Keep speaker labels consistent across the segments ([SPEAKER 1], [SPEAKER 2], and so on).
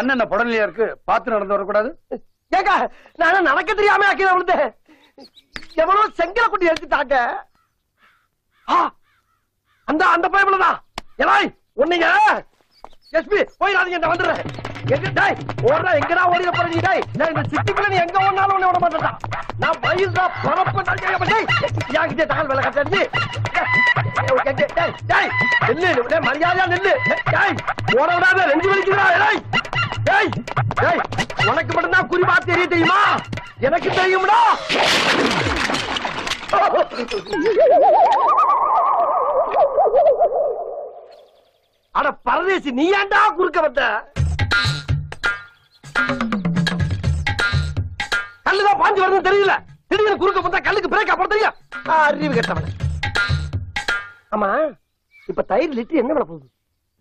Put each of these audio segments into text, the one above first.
[SPEAKER 1] கண்ணு என்ன புடலையா இருக்கு பார்த்து நடந்து வரக்கூடாது
[SPEAKER 2] ஏங்க நான் நடக்க தெரியாம ஆக்கி விழுந்தேன் எவ்வளவு செங்கல குட்டி எடுத்துட்டாங்க ஆ, அந்த அந்த பைபிள்தான் எலாய் உன்னைங்க எஸ்பி போயிடாதீங்க நான் வந்துடுறேன் எங்க டேய் ஓடுறா எங்கடா ஓடிட போற நீ டேய் நான் இந்த சிட்டிக்குள்ள நீ எங்க ஓடினாலும் உன்னை விட மாட்டேன்டா நான் மயில் தான் பரப்பு தான் கேட்க டேய் யாங்கிட்ட தகவல் வேலை கட்டாச்சு டேய் டேய் நெல்லு டேய் மரியாதையா நெல்லு டேய் ஓட விடாத நெஞ்சு வலிக்குதுடா டேய் டேய் டேய் உனக்கு மட்டும்தான் குறிப்பா தெரிய தெரியுமா எனக்கு தெரியும்டா அட பரதேசி நீ ஏன்டா குறுக்க வந்த கல்லுதான் பாஞ்சு வருதுன்னு தெரியல திடீர்னு குறுக்க வந்தா கல்லுக்கு பிரேக் அப்புறம் தெரியும் ஆ, அறிவு கெட்டவன் ஆமா இப்ப தயிர் லிட்டர் என்ன விலை போகுது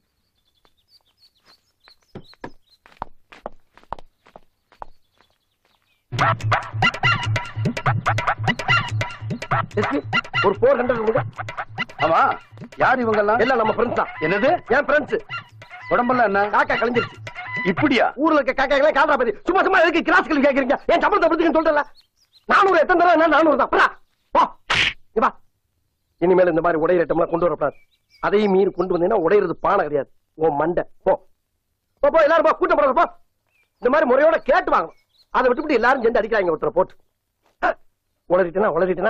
[SPEAKER 2] எஸ்பி, ஒரு போர் ஹண்ட்ரட் கொடுங்க
[SPEAKER 1] ஆமா யார் இவங்க எல்லாம்
[SPEAKER 2] எல்லாம் நம்ம ஃப்ரெண்ட்ஸ் தான்
[SPEAKER 1] என்னது
[SPEAKER 2] என் ஃப்ரெண்ட்ஸ்
[SPEAKER 1] உடம்பெல்லாம் என்ன
[SPEAKER 2] காக்கா கலைஞ்சிருச்சு
[SPEAKER 1] இப்படியா
[SPEAKER 2] ஊர்ல இருக்க காக்காங்களே காதா பத்தி சும்மா சும்மா எதுக்கு கிளாஸ் கல்வி கேக்குறீங்க என் சம்பளத்தை படுத்துக்கன்னு சொல்றல நானூறு எத்தனை தடவை என்ன நானூறு தான் போடா. போ இங்க வா இனிமேல் இந்த மாதிரி உடையிற ஐட்டம்லாம் கொண்டு வரக்கூடாது அதையும் மீறி கொண்டு வந்தீங்கன்னா உடையிறது பானை கிடையாது உன் மண்டை போ போ போ எல்லாரும் போ கூட்டம் போடுறது போ இந்த மாதிரி முறையோட கேட்டு வாங்கணும் அதை விட்டுவிட்டு எல்லாரும் சேர்ந்து அடிக்கிறாங்க ஒருத்தரை போட்டு உளறிட்டேனா உளறிட்டேனா